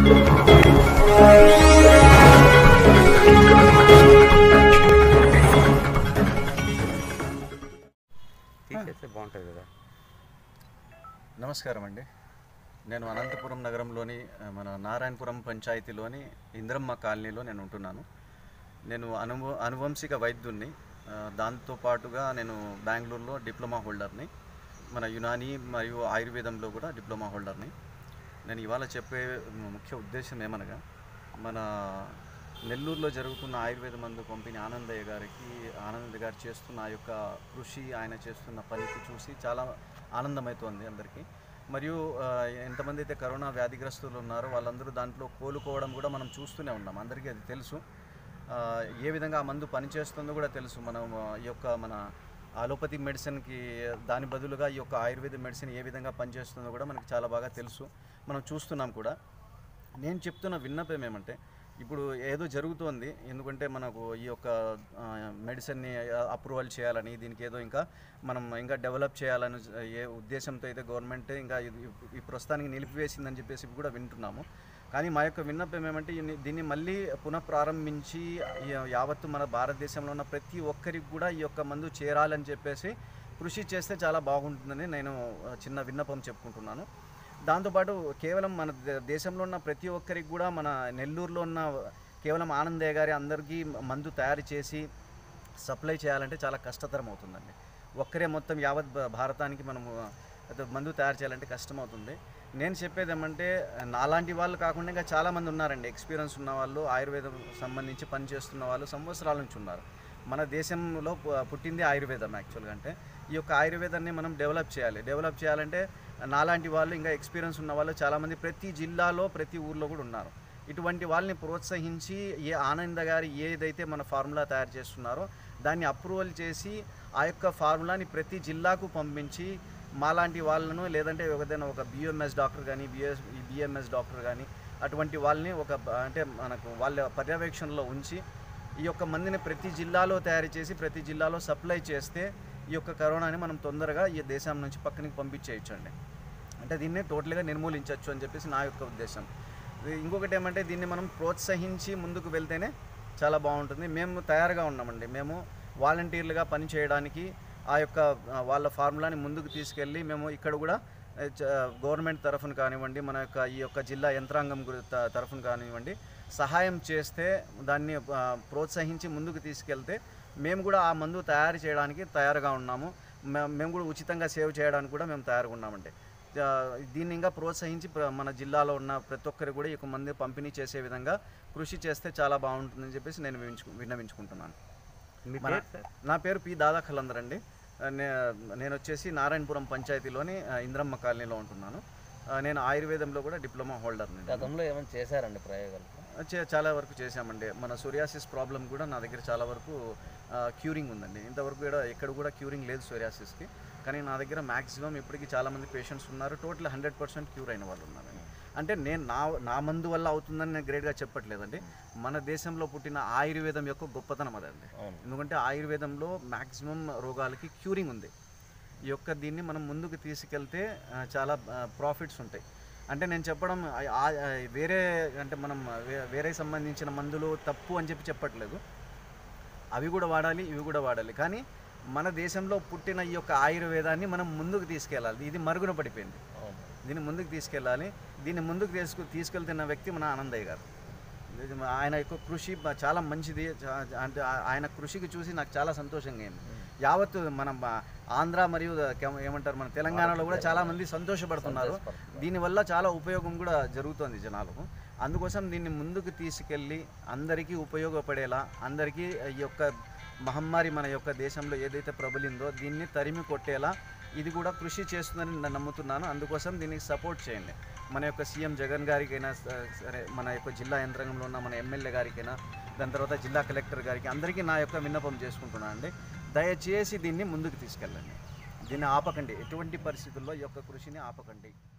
తీసేస్తే బాగుంటుంది కదా నమస్కారం అండి నేను అనంతపురం నగరంలోని ఆ, మన నారాయణపురం పంచాయతీలోని ఇంద్రమ్మ కాలనీలో నేను ఉంటున్నాను నేను అనువ అనువంశిక వైద్యుడిని ఆ, దాంతో పాటుగా నేను బెంగళూరులో డిప్లొమా హోల్డర్ని మన యునాని మరియు ఆయుర్వేదంలో కూడా డిప్లొమా హోల్డర్ని నేను ఇవాళ చెప్పే ముఖ్య ఉద్దేశం ఏమనగా మన నెల్లూరులో జరుగుతున్న ఆయుర్వేద మందు పంపిణీ ఆనందయ్య గారికి ఆనంద్ గారు చేస్తున్న ఆ యొక్క కృషి ఆయన చేస్తున్న పనికి చూసి చాలా ఆనందమవుతోంది అందరికీ మరియు ఆ, ఎంతమంది అయితే కరోనా వ్యాధిగ్రస్తులు ఉన్నారో వాళ్ళందరూ దాంట్లో కోలుకోవడం కూడా మనం చూస్తూనే ఉన్నాం అందరికీ అది తెలుసు ఆ, ఏ విధంగా ఆ మందు పనిచేస్తుందో కూడా తెలుసు మనం ఆ, ఈ యొక్క మన అలోపతి మెడిసిన్కి దాని బదులుగా ఈ యొక్క ఆయుర్వేద మెడిసిన్ ఏ విధంగా పనిచేస్తుందో కూడా మనకి చాలా బాగా తెలుసు మనం చూస్తున్నాం కూడా నేను చెప్తున్న విన్నపం ఏమంటే ఇప్పుడు ఏదో జరుగుతోంది ఎందుకంటే మనకు ఈ యొక్క ఆ, మెడిసిన్ని అప్రూవల్ చేయాలని దీనికి ఏదో ఇంకా మనం ఇంకా డెవలప్ చేయాలని ఏ ఉద్దేశంతో అయితే గవర్నమెంట్ ఇంకా ఇది ఈ ప్రస్తుతానికి నిలిపివేసిందని చెప్పేసి కూడా వింటున్నాము కానీ మా యొక్క విన్నపం ఏమంటే ఇన్ని- దీన్ని మళ్ళీ పునఃప్రారంభించి ఈ యావత్తు మన భారతదేశంలో ఉన్న ప్రతి ఒక్కరికి కూడా ఈ యొక్క మందు చేరాలని చెప్పేసి కృషి చేస్తే చాలా బాగుంటుందని నేను ఆ, చిన్న విన్నపం చెప్పుకుంటున్నాను దాంతోపాటు కేవలం మన దే- దేశంలో ఉన్న ప్రతి ఒక్కరికి కూడా మన నెల్లూరులో ఉన్న కేవలం ఆనందయ్య గారి అందరికీ మందు తయారు చేసి సప్లై చేయాలంటే చాలా కష్టతరం అవుతుందండి ఒక్కరే మొత్తం యావత్ భా- భారతానికి మనము అది మందు తయారు చేయాలంటే కష్టమవుతుంది నేను చెప్పేది ఏమంటే నాలాంటి వాళ్ళు కాకుండా ఇంకా చాలామంది ఉన్నారండి ఎక్స్పీరియన్స్ ఉన్న వాళ్ళు ఆయుర్వేదం సంబంధించి పనిచేస్తున్న వాళ్ళు సంవత్సరాల నుంచి ఉన్నారు మన దేశంలో పు- పుట్టింది ఆయుర్వేదం యాక్చువల్గా అంటే ఈ యొక్క ఆయుర్వేదాన్ని మనం డెవలప్ చేయాలి డెవలప్ చేయాలంటే నాలాంటి వాళ్ళు ఇంకా ఎక్స్పీరియన్స్ ఉన్న వాళ్ళు చాలామంది ప్రతి జిల్లాలో ప్రతి ఊర్లో కూడా ఉన్నారు ఇటువంటి వాళ్ళని ప్రోత్సహించి ఏ ఆనంద గారు ఏదైతే మన ఫార్ములా తయారు చేస్తున్నారో దాన్ని అప్రూవల్ చేసి ఆ యొక్క ఫార్ములాని ప్రతి జిల్లాకు పంపించి మాలాంటి వాళ్ళను లేదంటే ఏదైనా ఒక బిఎంఎస్ డాక్టర్ కానీ బిఎస్ బిఎంఎస్ డాక్టర్ కానీ అటువంటి వాళ్ళని ఒక బ- అంటే మనకు వాళ్ళ పర్యవేక్షణలో ఉంచి ఈ యొక్క మందిని ప్రతి జిల్లాలో తయారు చేసి ప్రతి జిల్లాలో సప్లై చేస్తే ఈ యొక్క కరోనాని మనం తొందరగా ఈ దేశం నుంచి పక్కనికి పంపించేయచ్చండి అంటే దీన్ని టోటల్గా నిర్మూలించవచ్చు అని చెప్పేసి నా యొక్క ఉద్దేశం ఇది ఇంకొకటి ఏమంటే దీన్ని మనం ప్రోత్సహించి ముందుకు వెళ్తేనే చాలా బాగుంటుంది మేము తయారుగా ఉన్నామండి మేము వాలంటీర్లుగా పని చేయడానికి ఆ యొక్క ఆ, వాళ్ళ ఫార్ములాని ముందుకు తీసుకెళ్ళి మేము ఇక్కడ కూడా ఆ, చ- గవర్నమెంట్ తరఫున కానివ్వండి మన యొక్క ఈ యొక్క జిల్లా యంత్రాంగం గురి- త- తరఫున కానివ్వండి సహాయం చేస్తే దాన్ని ఆ, ప్రోత్సహించి ముందుకు తీసుకెళ్తే మేము కూడా ఆ మందు తయారు చేయడానికి తయారుగా ఉన్నాము మే- మేము కూడా ఉచితంగా సేవ్ చేయడానికి కూడా మేము తయారుగా ఉన్నామండి ఆ, దీన్ని ఇంకా ప్రోత్సహించి ప్ర- మన జిల్లాలో ఉన్న ప్రతి ఒక్కరు కూడా ఈ యొక్క మంది పంపిణీ చేసే విధంగా కృషి చేస్తే చాలా బాగుంటుందని చెప్పేసి నేను వినించు విన్నవించుకుంటున్నాను మీ మన- పేరు సార్ నా పేరు పి దాదా ఖలందర్ అండి ఆ, నే- నేను వచ్చేసి నారాయణపురం పంచాయతీలోని ఆ, ఇంద్రమ్మ కాలనీలో ఉంటున్నాను ఆ, నేను ఆయుర్వేదంలో కూడా డిప్లొమా హోల్డర్ గతంలో ఏమైనా చేశారండి ప్రయోగాలు చాలా వరకు చేశామండి మన సోరియాసిస్ ప్రాబ్లం కూడా నా దగ్గర చాలా వరకు క్యూరింగ్ ఉందండి ఇంతవరకు కూడా ఎక్కడ కూడా క్యూరింగ్ లేదు సోరియాసిస్కి కానీ నా దగ్గర మ్యాక్సిమం ఇప్పటికి చాలామంది పేషెంట్స్ ఉన్నారు టోటల్ హండ్రెడ్ పర్సెంట్ క్యూర్ అయిన వాళ్ళు ఉన్నారండి అంటే నేను నా నా మందు వల్ల అవుతుందని నేను గ్రేట్గా చెప్పట్లేదండి మన దేశంలో పుట్టిన ఆయుర్వేదం యొక్క గొప్పతనం అదండి అవును. ఎందుకంటే ఆయుర్వేదంలో మ్యాక్సిమం రోగాలకి క్యూరింగ్ ఉంది ఈ యొక్క దీన్ని మనం ముందుకు తీసుకెళ్తే ఆ, చాలా ప్రాఫిట్స్ ఉంటాయి అంటే నేను చెప్పడం ఆ- ఆ- వేరే అంటే మనం వే- వేరే సంబంధించిన మందులు తప్పు అని చెప్పి చెప్పట్లేదు అవి కూడా వాడాలి ఇవి కూడా వాడాలి కానీ మన దేశంలో పుట్టిన ఈ యొక్క ఆయుర్వేదాన్ని మనం ముందుకు తీసుకెళ్ళాలి ఇది మరుగున పడిపోయింది అవును దీన్ని ముందుకు తీసుకెళ్ళాలి దీన్ని ముందుకు తీసుకు తీసుకెళ్తున్న వ్యక్తి మన ఆనందయ్య గారు ఇది మా- ఆయన యొక్క కృషి బ- చాలా మంచిది చా- అంటే ఆ- ఆయన కృషికి చూసి నాకు చాలా సంతోషంగా అయింది యావత్తు మన బ- ఆంధ్ర మరియు కెమ- ఏమంటారు మన తెలంగాణలో కూడా చాలా మంది సంతోషపడుతున్నారు దీనివల్ల చాలా ఉపయోగం కూడా జరుగుతుంది జనాలకు అందుకోసం దీన్ని ముందుకు తీసుకెళ్ళి అందరికీ ఉపయోగపడేలా అందరికీ ఈ యొక్క మహమ్మారి మన యొక్క దేశంలో ఏదైతే ప్రబలిందో దీన్ని తరిమి కొట్టేలా ఇది కూడా కృషి చేస్తుందని నేను నమ్ముతున్నాను అందుకోసం దీనికి సపోర్ట్ చేయండి మన యొక్క సీఎం జగన్ గారికైనా స- సరే మన యొక్క జిల్లా యంత్రాంగంలో ఉన్న మన ఎమ్మెల్యే గారికైనా దాని తర్వాత జిల్లా కలెక్టర్ గారికి అందరికీ నా యొక్క విన్నపం చేసుకుంటున్నాను అండి దయచేసి దీన్ని ముందుకు తీసుకెళ్ళండి దీన్ని ఆపకండి ఎటువంటి పరిస్థితుల్లో ఈ యొక్క కృషిని ఆపకండి